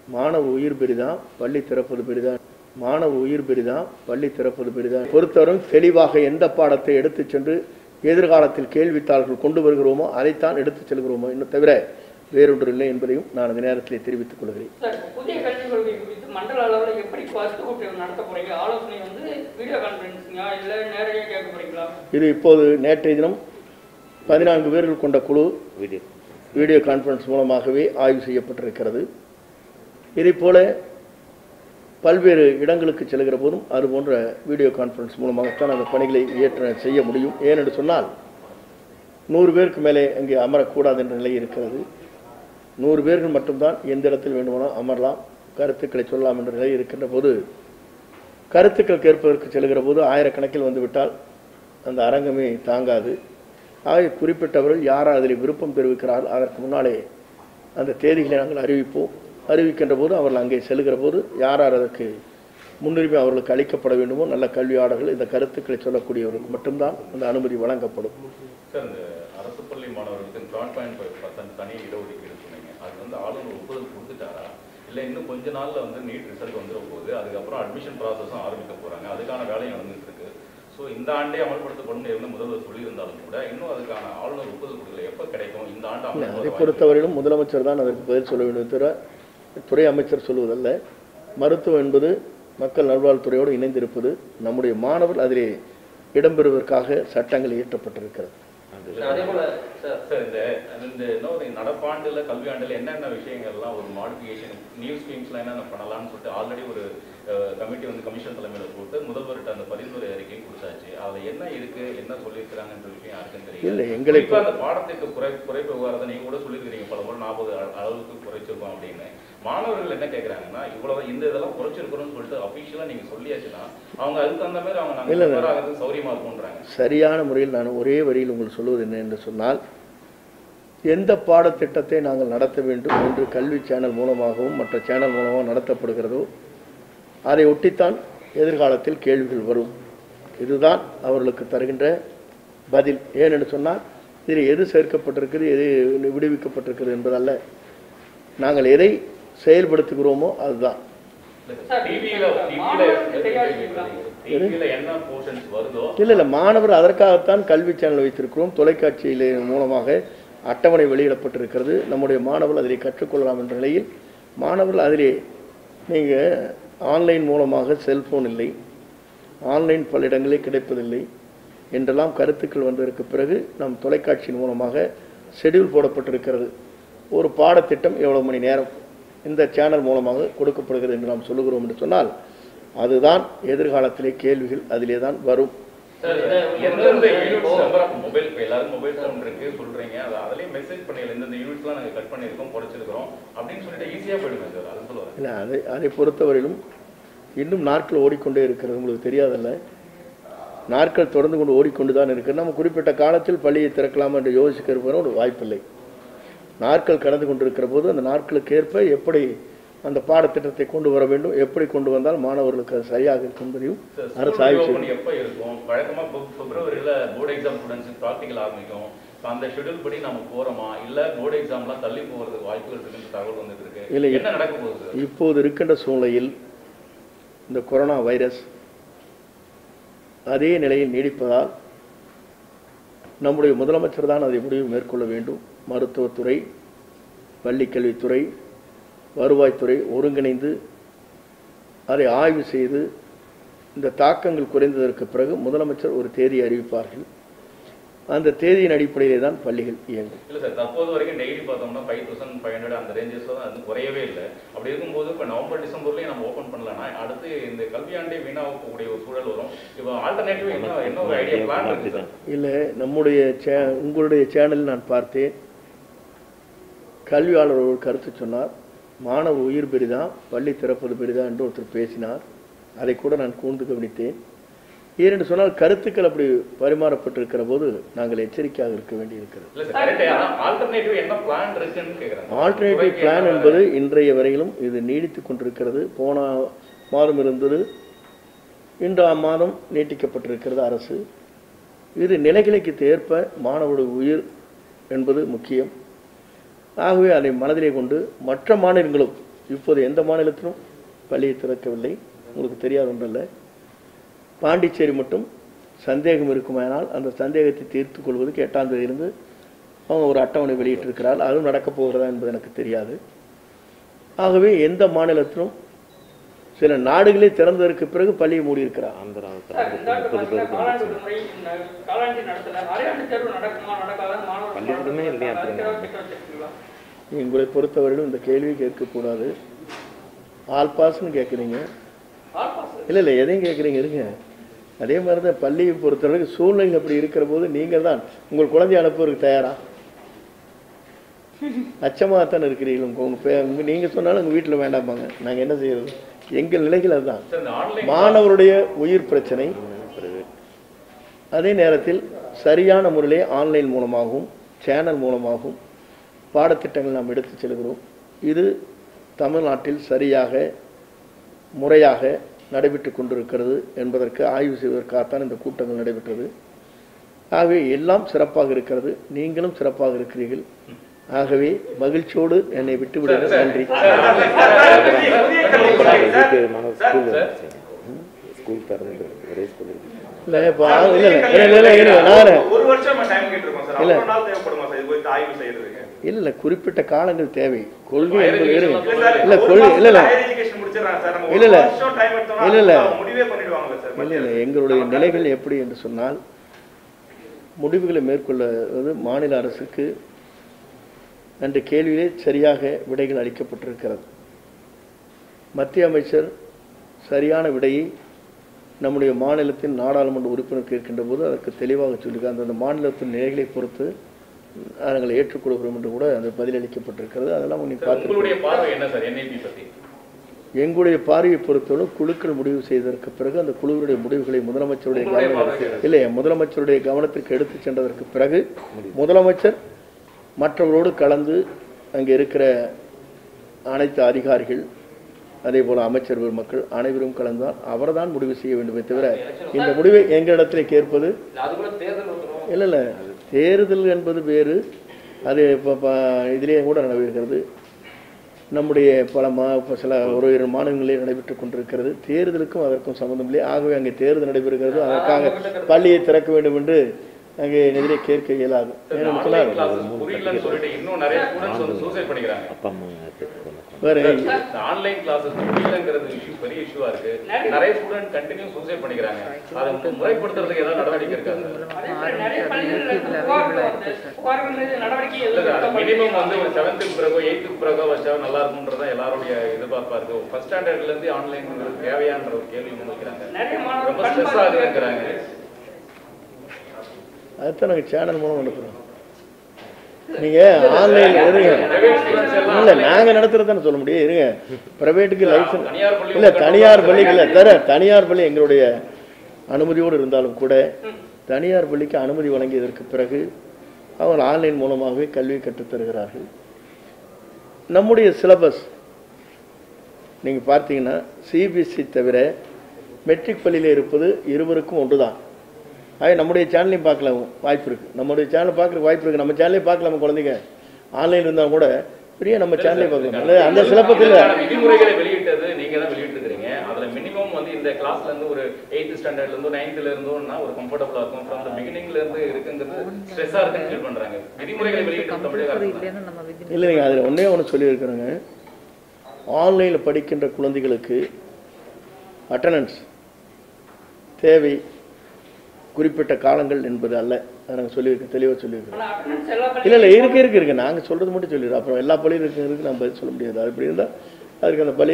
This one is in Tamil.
மாணவ உயிர் பெரிதான் பள்ளி திறப்பது பெரிதான் மாணவ உயிர் பெரிதான் பள்ளி திறப்பது பெரிதான் பொறுத்தவரை தெளிவாக எந்த பாடத்தை எடுத்துச் சென்று எதிர்காலத்தில் கேள்வித்தாள்கள் கொண்டு வருகிறோமோ அதைத்தான் எடுத்துச் செல்கிறோமோ இன்னும் தவிர வேறொன்று இல்லை என்பதையும் நான் இந்த நேரத்திலே தெரிவித்துக் கொள்கிறேன் சார் புதிய கல்விக் கொள்கை குறித்து மண்டல அளவில் எப்படி கருத்து கூட்டம் நடத்த போறீங்க ஆலோசனை வந்து வீடியோ கான்ஃபரன்ஸிங்கா இல்லை நேரடியாக கேட்க போறீங்களா இது இப்போது நேற்றைய தினம் பதினான்கு பேர்கள் கொண்ட குழு வீடியோ வீடியோ கான்ஃபரன்ஸ் மூலமாகவே ஆய்வு செய்யப்பட்டிருக்கிறது இதைப் போல பல்வேறு இடங்களுக்கு செல்கிற போதும் அது போன்ற வீடியோ கான்ஃபரன்ஸ் மூலமாகத்தான் அந்த பணிகளை ஏற்ற செய்ய முடியும் ஏனென்று சொன்னால் நூறு பேருக்கு மேலே அங்கே அமரக்கூடாது என்ற நிலை இருக்கிறது நூறு பேர்கள் மட்டும்தான் எந்த இடத்தில் வேண்டுமானால் அமரலாம் கருத்துக்களை சொல்லலாம் என்ற நிலை இருக்கின்ற போது கருத்துக்கள் கேட்பதற்கு செல்கிற போது ஆயிரக்கணக்கில் வந்துவிட்டால் அந்த அரங்கமே தாங்காது ஆக குறிப்பிட்டவர்கள் யார் அதில் விருப்பம் தெரிவிக்கிறார்கள் அதற்கு முன்னாலே அந்த தேதிகளை நாங்கள் அறிவிப்போம் அறிவிக்கின்ற போது அவர்கள் அங்கே செல்கிற போது யார் யார் அதற்கு முன்னுரிமை அவர்களுக்கு அளிக்கப்பட வேண்டுமோ நல்ல கல்வியாளர்கள் இந்த கருத்துக்களை சொல்லக்கூடியவர்களுக்கு மட்டும்தான் அந்த அனுமதி வழங்கப்படும் சார் இந்த அரசு பள்ளி மாணவர்களுக்கு டுவெல் பாயிண்ட் ஃபைவ் பர்சன்ட் தனி இடஒதுக்கீடு சொன்னீங்க அது வந்து ஆளுநர் ஒப்புதல் கொடுத்துட்டாரா இல்லை இன்னும் கொஞ்ச நாள்ல வந்து நீட் ரிசல்ட் வந்துட போகுது அதுக்கப்புறம் அட்மிஷன் ப்ராசஸும் ஆரம்பிக்க போறாங்க அதுக்கான வேலையும் நடந்துட்டு இருக்கு ஸோ இந்த ஆண்டே அமல்படுத்தப்படும் இருந்து முதல்வர் சொல்லியிருந்தாலும் கூட இன்னும் அதுக்கான ஆளுநர் ஒப்புதல் கொடுக்கல எப்போ கிடைக்கும் இந்த ஆண்டு இல்லை, அதை அமல்படுத்த பொறுத்தவரையிலும் முதலமைச்சர் தான் அதற்கு பதில் சொல்ல வேண்டும் தவிர துறை அமைச்சர் சொல்வதல்ல மருத்துவம் என்பது மக்கள் நல்வாழ்வுத்துறையோடு இணைந்திருப்பது நம்முடைய மாணவர் அதிலே இடம்பெறுவதற்காக சட்டங்கள் இயற்றப்பட்டிருக்கிறது அதே போல சார் சார் இந்த இந்த இன்னொரு நடப்பாண்டுல கல்வியாண்டுல என்னென்ன விஷயங்கள்லாம் ஒரு மாடிஃபிகேஷன் நியூ ஸ்கீம்ஸ்லாம் என்னென்ன பண்ணலாம்னு சொல்லிட்டு ஆல்ரெடி ஒரு கமிட்டி வந்து கமிஷன் தலைமையில் போட்டு முதல்வர்கிட்ட அந்த பரிந்துரை அறிக்கையும் கொடுத்தாச்சு அதுல என்ன இருக்கு என்ன சொல்லியிருக்கிறாங்கன்ற விஷயம் யாருக்கும் தெரியல இல்லை, எங்களை குறிப்பா அந்த பாடத்திற்கு குறை குறைப்பு விவகாரத்தை நீங்க கூட சொல்லியிருக்கிறீங்க பல முறை நாற்பது அளவுக்கு குறைச்சிருக்கோம் அப்படின்னு மாணவர்கள் என்ன கேட்கறாங்கன்னா இவ்வளவு இந்த இதெல்லாம் குறைச்சிருக்கிறோம்னு சொல்லிட்டு அபிஷியலா நீங்க சொல்லியாச்சுன்னா அவங்க அதுக்கு தகுந்த மாதிரி அவங்க நாங்க இல்லை, இல்லை. prepare ஆகிறதுக்கு சௌரியமா இருக்கும்ன்றாங்க சரியான முறையில் நான் ஒரே வரியில் உங்களுக்கு சொல்வது என்ன என்று சொன்னால் எந்த பாடத்திட்டத்தை நாங்கள் நடத்த வேண்டும் என்று கல்வி சேனல் மூலமாகவும் மற்ற சேனல் மூலமாக நடத்தப்படுகிறதோ அதை ஒட்டித்தான் எதிர்காலத்தில் கேள்விகள் வரும் இதுதான் அவர்களுக்கு தருகின்ற பதில் ஏனென்று சொன்னால் இதில் எது சேர்க்கப்பட்டிருக்கிறது எது விடுவிக்கப்பட்டிருக்கிறது என்பதல்ல நாங்கள் எதை செயல்படுத்துகிறோமோ அதுதான் சார், டிவியில மாணவர்களுக்கு தெரியாதுங்களா? டிவியில என்ன போர்ஷன்ஸ் வருதோ இல்லை இல்லை மாணவர் அதற்காகத்தான் கல்வி சேனல் வைத்திருக்கிறோம் தொலைக்காட்சியிலே மூலமாக அட்டவணை வெளியிடப்பட்டிருக்கிறது நம்முடைய மாணவர்கள் அதிலே கற்றுக்கொள்ளலாம் என்ற நிலையில் மாணவர்கள் அதிலே நீங்கள் ஆன்லைன் மூலமாக செல்போன் இல்லை ஆன்லைன் பல இடங்களில் கிடைப்பதில்லை என்றெல்லாம் கருத்துக்கள் வந்ததற்கு பிறகு நம் தொலைக்காட்சியின் மூலமாக ஷெட்யூல் போடப்பட்டிருக்கிறது ஒரு பாடத்திட்டம் எவ்வளவு மணி நேரம் இந்த சேனல் மூலமாக கொடுக்கப்படுகிறது என்று நாம் சொல்லுகிறோம் என்று சொன்னால் அதுதான் எதிர்காலத்திலே கேள்விகள் அதிலே தான் வரும் சார், இதை எந்தெந்த முதல்வர் யூனிட்ஸ் இப்போ- நம்பர் ஆஃப் மொபைல் இப்போ எல்லாரும் மொபைல் ஃபோன் இருக்கு சொல்றீங்க அது அதுலயே மெசேஜ் பண்ணிடல இந்தந்த யூனிட்ஸ்லாம் நாங்க கட் பண்ணியிருக்கோம் குறைச்சிருக்கிறோம் அப்படின்னு சொல்லிட்டு ஈஸியா போயிடுங்க சார் அது சொல்லுவாங்க இல்லை அதை அதை பொறுத்தவரையிலும் இன்னும் நாட்கள் ஓடிக்கொண்டே இருக்கிறது உங்களுக்கு தெரியாதல்ல நாட்கள் தொடர்ந்து கொண்டு ஓடிக்கொண்டு தான் இருக்கிறது நம்ம குறிப்பிட்ட காலத்தில் பள்ளியை திறக்கலாம் என்று யோசிக்கிற ஒரு வாய்ப்பில்லை நாட்கள் கடந்து கொண்டிருக்கிற போது அந்த நாட்களுக்கு ஏற்ப எப்படி அந்த பாடத்திட்டத்தை கொண்டு வர வேண்டும் எப்படி கொண்டு வந்தால் மாணவர்களுக்கு அது சரியாக இருக்கும் என்பதையும் அரசு ஆய்வு செய்யும் ஓப்பன் எப்போ இருக்கும் வழக்கமா பிப்~ பிப்ரவரியில போர்டு எக்ஸாம் ஸ்டூடெண்ட்ஸ் ப்ராக்டிக்கல் ஆரம்பிக்கும் So அந்த ஷெட்யூல் படி நம்ம போறோமா இல்ல போர்டு எக்ஸாம்லாம் தள்ளி போகிறதுக்கு வாய்ப்புகள் இருக்குன்னு தகவல் வந்துட்டு இருக்கு இல்லை. என்ன நடக்க போகுது சார் இப்போது இருக்கின்ற சூழ்நிலையில் இந்த கொரோனா வைரஸ் அதே நிலையில் நீடிப்பதால் நம்முடைய முதலமைச்சர் தான் அதை முடிவு மேற்கொள்ள வேண்டும் மருத்துவத்துறை பள்ளிக்கல்வித்துறை வருவாய்த்துறை ஒருங்கிணைந்து அதை ஆய்வு செய்து இந்த தாக்கங்கள் குறைந்ததற்கு பிறகு முதலமைச்சர் ஒரு தேதி அறிவிப்பார்கள் அந்த தேதியின் அடிப்படையிலே தான் பள்ளிகள் இயங்கும் இல்ல சார் தற்போது வரைக்கும் டெய்லி பார்த்தோம்னா ஃபைவ் தௌசண்ட் ஃபைவ் ஹண்ட்ரட் அந்த ரேஞ்சஸ்ல தான் அது குறையவே இல்லை அப்படி இருக்கும்போது இப்போ நவம்பர் டிசம்பர்லயே நம்ம ஓப்பன் பண்ணலன்னா அடுத்து இந்த கல்வியாண்டே வீணாகக்கூடிய ஒரு சூழல் வரும் இப்போ ஆல்டர்னேட்டிவ் என்ன என்ன ஒரு ஐடியா பிளான் இருக்கு சார் இல்லை நம்முடைய சே உங்களுடைய சேனலில் நான் பார்த்தேன் கல்வியாளர் ஒரு கருத்து சொன்னார் மாணவ உயிர் பெரிதா பள்ளி திறப்பது பெரிதா என்று ஒருத்தர் பேசினார் அதை கூட நான் கூர்ந்து கவனித்தேன் ஏனென்று சொன்னால் கருத்துக்கள் அப்படி பரிமாறப்பட்டிருக்கிற போது நாங்கள் எச்சரிக்கையாக இருக்க வேண்டியிருக்கிறது இல்ல சார் கரெக்ட் ஆனால் ஆல்டர்னேட்டிவ் என்ன பிளான் இருக்குன்னு கேக்குறேன் ஆல்டர்னேட்டிவ் பிளான் என்பது இன்றைய வரையிலும் இது நீடித்து கொண்டிருக்கிறது போன மாதம் இருந்தது இன்று மாதம் நீட்டிக்கப்பட்டிருக்கிறது அரசு இது நிலைகளுக்கு ஏற்ப மாணவருடைய உயிர் என்பது முக்கியம் ஆகவே அதை மனதிலே கொண்டு மற்ற மாநிலங்களும் இப்போது எந்த மாநிலத்திலும் பள்ளியை திறக்கவில்லை உங்களுக்கு தெரியாத ஒன்றல்ல பாண்டிச்சேரி மட்டும் சந்தேகம் இருக்குமானால் அந்த சந்தேகத்தை தீர்த்து கொள்வதற்கு எட்டாம் தேதியிலிருந்து அவங்க ஒரு அட்டவணை வெளியிட்டிருக்கிறார் அதுவும் நடக்கப் போகிறதா என்பது எனக்கு தெரியாது ஆகவே எந்த மாநிலத்திலும் சில நாடுகளே திறந்ததற்கு பிறகு பள்ளியை மூடியிருக்கிறார் ஆந்திரா சார் இந்த ஆண்டு பார்த்தீங்கன்னா காலாண்டு விடுமுறை இந்த காலாண்டு நடத்தல அரையாண்டு தேர்வு நடக்குமா நடக்காதான்னு மாணவர்கள் பள்ளிக்கூடமே இல்லையா அதுக்கு திரும்ப? ஏதாவது திட்டம் வச்சிருக்கீங்களா? உங்களை பொறுத்தவரையிலும் இந்த கேள்வி கேட்கக்கூடாது ஆல் பாஸ்ன்னு கேட்குறீங்க ஆல் பாஸ் இல்லை இல்லை எதையும் கேட்குறீங்க இருங்க அதே மாதிரி தான் பள்ளியை பொறுத்தவரைக்கும் சூழ்நிலை அப்படி இருக்கிற போது நீங்கள் தான் உங்கள் குழந்தைய அனுப்புவதற்கு தயாரா அச்சமாக தானே இருக்கிறீர்கள் உங்கள் உங்கள் பே உங்கள் நீங்கள் சொன்னாலும் உங்கள் வீட்டில் வேண்டாமாங்க நாங்கள் என்ன செய்யறது எங்கள் நிலைகள் அதுதான் சார் இந்த ஆன்லைன் மாணவருடைய உயிர் பிரச்சனை அதே நேரத்தில் சரியான முறையிலே ஆன்லைன் மூலமாகவும் சேனல் மூலமாகவும் பாடத்திட்டங்கள் நாம் எடுத்துச் செல்கிறோம் இது தமிழ்நாட்டில் சரியாக முறையாக நடைபெற்று கொண்டிருக்கிறது என்பதற்கு ஆய்வு செய்வதற்காகத்தான் இந்த கூட்டங்கள் நடைபெற்றது ஆகவே எல்லாம் சிறப்பாக இருக்கிறது நீங்களும் சிறப்பாக இருக்கிறீர்கள் ஆகவே மகிழ்ச்சியோடு என்னை விட்டுவிடுங்கள் நன்றி இதுக்கு மாணவர் ஸ்கூல் ஸ்கூல் திறந்து ஒரே ஸ்கூல் இருக்கு இல்லை இப்போ இல்லை இல்லை இல்லை இல்லை இல்லை நான் ஒரு வருஷம் டைம் கேட்டிருக்கோம் சார் இல்ல. அவ்வளவு நாள் தேவைப்படுமா சார் இது குறித்து ஆய்வு செய்யறதுக்கு இல்லை இல்லை குறிப்பிட்ட காலங்கள் தேவை கொள்கை Higher என்பது education இருங்க. இல்ல சார் இல்லை ஒரு கொள்கை இல்லை மாசத்துல இல்லை higher education முடிச்சிடறாங்க சார் நம்ம இல்ல, ஒரு இல்ல. வருஷம் டைம் எடுத்தோம்னா இல்ல, இல்ல. அவங்க முடிவே பண்ணிடுவாங்கல்ல சார் இல்லை இல்லை எங்களுடைய நிலைகள் எப்படி என்று சொன்னால் முடிவுகளை மேற்கொள்வது மாநில அரசுக்கு என்ற கேள்வியிலே சரியாக விடைகள் அளிக்கப்பட்டிருக்கிறது மத்திய அமைச்சர் சரியான விடையை நம்முடைய மாநிலத்தின் நாடாளுமன்ற உறுப்பினர் கேட்கின்ற போது அதற்கு தெளிவாக சொல்லியிருக்காங்க அந்தந்த மாநிலத்தின் நிலைகளை பொறுத்து நாங்கள் ஏற்றுக்கொள்கிறோம் என்று கூட அந்த பதிலளிக்கப்பட்டிருக்கிறது அதெல்லாம் நீங்கள் சார், உங்களுடைய பார்த்து பார்வை என்ன சார் என்ஐபி பத்தி எங்களுடைய பார்வையை பொறுத்தவரை குழுக்கள் முடிவு செய்ததற்கு பிறகு அந்த குழுவினுடைய முடிவுகளை முதலமைச்சருடைய உங்களுடைய கவனம் பார்வை இல்லை முதலமைச்சருடைய கவனத்திற்கு எடுத்து சென்றதற்கு பிறகு முதலமைச்சர் மற்றவரோடு கலந்து அங்கே இருக்கிற அனைத்து அதிகாரிகள் அதே போல அமைச்சர் பெருமக்கள் அனைவரும் கலந்தால் அவர்தான் முடிவு செய்ய வேண்டுமே தவிர இந்த முடிவை எங்களிடத்திலே கேட்பது அதுக்குள்ள தேர்தல் வந்துடும் இல்லை இல்லை தேர்தல் என்பது வேறு அது இப்போ இதிலே கூட நடைபெறுகிறது நம்முடைய பல மா இப்ப சில ஒரு இரு மாநிலங்களிலே நடைபெற்றுக் கொண்டிருக்கிறது தேர்தலுக்கும் அதற்கும் சம்பந்தம் இல்லை ஆகவே அங்கே தேர்தல் நடைபெறுகிறது அதற்காக பள்ளியை திறக்க வேண்டும் என்று அங்கே எதிரே கேட்க இயலாது சார், இந்த ஏன்னு ஆன்லைன் சொன்னால் கிளாஸஸ் புரியலன்னு சொல்லிட்டு இன்னும் நிறைய ஸ்டூடெண்ட்ஸ் வந்து சூசைட் பண்ணிக்கிறாங்க அப்பா அம்மா கேட்டுக்கோங்க வேற இந்த ஆன்லைன் கிளாஸஸ் புரியலங்கிறது இஷ்யூ பெரிய இஷ்யூவா இருக்கு நிறைய ஸ்டூடெண்ட் கண்டினியூ சூசைட் பண்ணிக்கிறாங்க அதை வந்து முறைப்படுத்துறதுக்கு ஏதாவது நடவடிக்கை இருக்கா சார் அதே மாதிரி நிறைய பள்ளிகள்ல இருந்து புகார்கள் வருது புகார்கள் மீது நடவடிக்கை இல்ல எதுவும் சார் எடுக்க மினிமம் வந்து மாட்டேங்கிறாங்க. ஒரு செவன்த்துக்கு பிறகோ எயித்துக்கு பிறகோ வச்சா நல்லா இருக்கும்ன்றதா எல்லாருடைய எதிர்பார்ப்பா இருக்கு ஃபர்ஸ்ட் ஸ்டாண்டர்ட்ல இருந்து ஆன்லைன் தேவையான்ற ஒரு கேள்வி முன்வைக்கிறாங்க நிறைய ரொம்ப மாணவர்கள் ஸ்ட்ரெஸ் கண் ஆகுதுங்கிறாங்க அதுதான் நாங்கள் சேனல் மூலம் அனுப்புகிறோம் நீங்கள் ஆன்லைன் இருங்க Private students எல்லாம் இல்லை நாங்கள் நடத்துறதுன்னு சொல்ல முடியும் இருங்க ப்ரைவேட்டுக்கு லைசன்ஸ் தனியார் பள்ளி இல்லை தனியார் பள்ளி இல்லை தர தனியார் பள்ளி எங்களுடைய அனுமதியோடு இருந்தாலும் கூட தனியார் பள்ளிக்கு அனுமதி வழங்கியதற்கு பிறகு அவர் ஆன்லைன் மூலமாகவே கல்வி கற்றுத் தருகிறார்கள் நம்முடைய சிலபஸ் நீங்கள் பார்த்தீங்கன்னா சிபிஎஸ்சி தவிர மெட்ரிக் பள்ளியில் இருப்பது இருவருக்கும் ஒன்று தான் ஆக நம்முடைய சேனலையும் பார்க்கலாம் வாய்ப்பு இருக்குது நம்முடைய சேனல் பார்க்குற வாய்ப்பு இருக்குது நம்ம சேனலே பார்க்கலாமா குழந்தைங்க ஆன்லைன் இருந்தால் கூட பெரிய நம்ம சேனலே பார்க்கலாம் இல்லை அந்த சிலப்பத்தில் இதற்கான விதிமுறைகளை வெளியிட்டது நீங்க தான் வெளியிட்டிருக்கிறீங்க அதுல மினிமம் வந்து இந்த கிளாஸ்ல இருந்து ஒரு எயித்து ஸ்டாண்டர்ட்ல இருந்து நைன்த்ல இருந்தோம்னா ஒரு கம்ஃபர்டபுளா இருக்கும் ஃப்ரம் த பிகினிங்ல இருந்து இருக்குங்கிறது ஸ்ட்ரெஸ்ஸா இருக்குன்னு ஃபீல் பண்றாங்க விதிமுறைகளை வெளியிட்டு தமிழக அரசு தான். இல்லைன்னு நம்ம விதி இல்லைங்க அதில் ஒன்றே ஒன்று சொல்லியிருக்கிறேங்க ஆன்லைனில் படிக்கின்ற குழந்தைகளுக்கு அட்டண்டன்ஸ் தேவை குறிப்பிட்ட காலங்கள் என்பது அல்ல அதை நாங்கள் சொல்லியிருக்கோம் தெளிவாக சொல்லியிருக்கிறோம் ஆனா attendance எல்லா இல்லை இல்லை பள்ளியிலும் இருக்கு இருக்கு இருக்கு நாங்கள் சொல்கிறது மட்டும் சொல்லிடுறோம் அப்புறம் எல்லா பள்ளியும் இருக்கு இருக்கு நான் பதில் சொல்ல முடியாது அது இப்படி இருந்தால் அதுக்கு அந்த பள்ளி